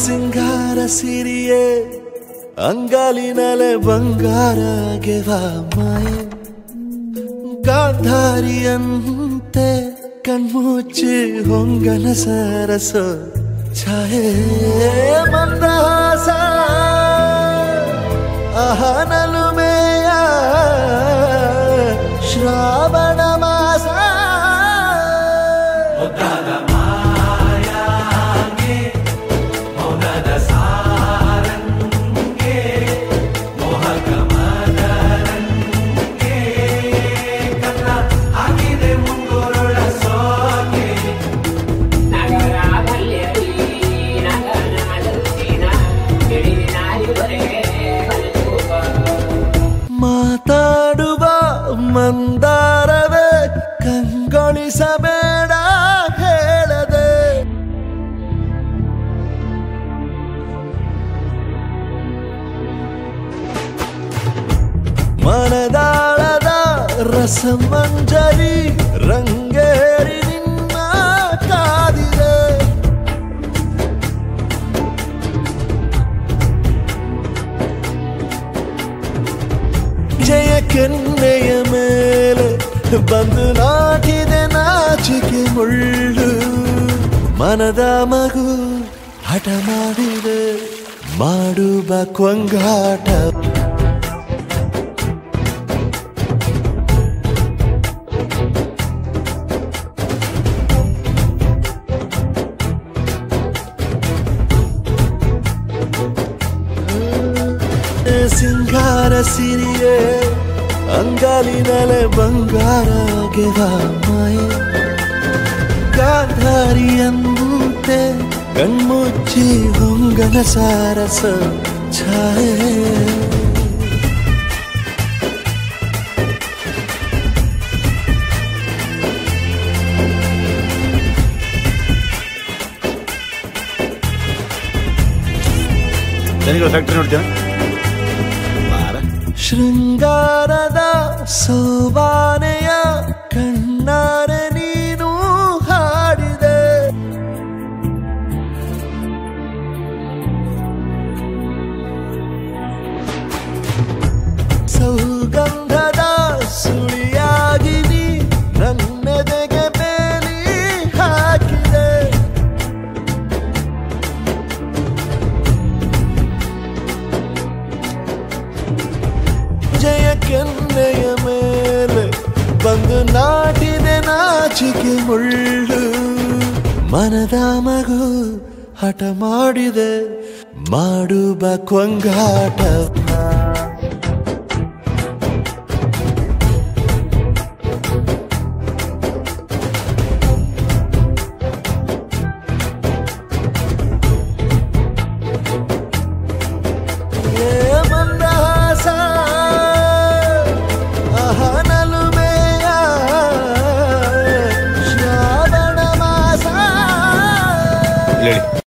ಸಿಂಗಾರ ಸಿರಿಯೇ ಅಂಗಾಲಿನಲೆ ಬಂಗಾರ ಗೆವ ಮಾಯೆ ಗಾಂಧಾರಿಯಂತೆ ಕಣ್ಮುಚ್ಚಿ ಹೊಂಗನ ಸರಸ ಛಾಯೆ ಮಂದಹಾಸ ಅಹನಲುಮೆಯ ಶ್ರಾವಣ ಮಾಸ ಮಾತಾಡುವ ಮಂದಾರವೇ ಕಂಗೊಳಿಸಬೇಡ ಹೇಳದೆ ಮನದಾಳದ ರಸಮಂಜರಿ ರಂಗೇರಿ ನಿನ್ನ ಕಾದಿದೆ ಜಯ ಕೆನ್ನೆಯ ಮೇಲೆ ಬಂದು ನಾಟಿದೆ ನಾಚಿಕೆ ಮುಳ್ಳು ಮನದ ಮಗು ಹಠ ಮಾಡಿದೆ ಮಾಡುವ ಕೊಂಗಾಟ ಸಿಂಗಾರ ಸಿರಿಯೇ ಅಂಗಾಲಿನಲೆ ಬಂಗಾರ ಗೆವ ಮಾಯೆ ಗಾಂಧಾರಿಯಂತೆ ಕಣ್ಮುಚ್ಚಿ ಹೊಂಗನ ಸಾರಸ ಛಾಯೆ ಜನಗಳ ಫ್ಯಾಕ್ಟ್ರಿ ನೋಡ್ತೀಯ ಶೃಂಗಾರದ ಸೋಬಾನೆಯ ಕಣ್ಣಾರೆ ನೀನು ಹಾಡಿದೆ ಸೌಗಂಧದ ಸುಳಿಯಾಗಿ ನೀ ನನ್ನೆದೆಗೆ ಬೇಲಿ ಹಾಕಿದೆ ಜಯ ಕೆನ್ನೆಯ ಮೇಲೆ ಬಂದು ನಾಟಿದೆ ನಾಚಿಕೆ ಮುಳ್ಳು ಮನದ ಮಗು ಹಠ ಮಾಡಿದೆ ಮಾಡುವ ಕೊಂಗಾಟ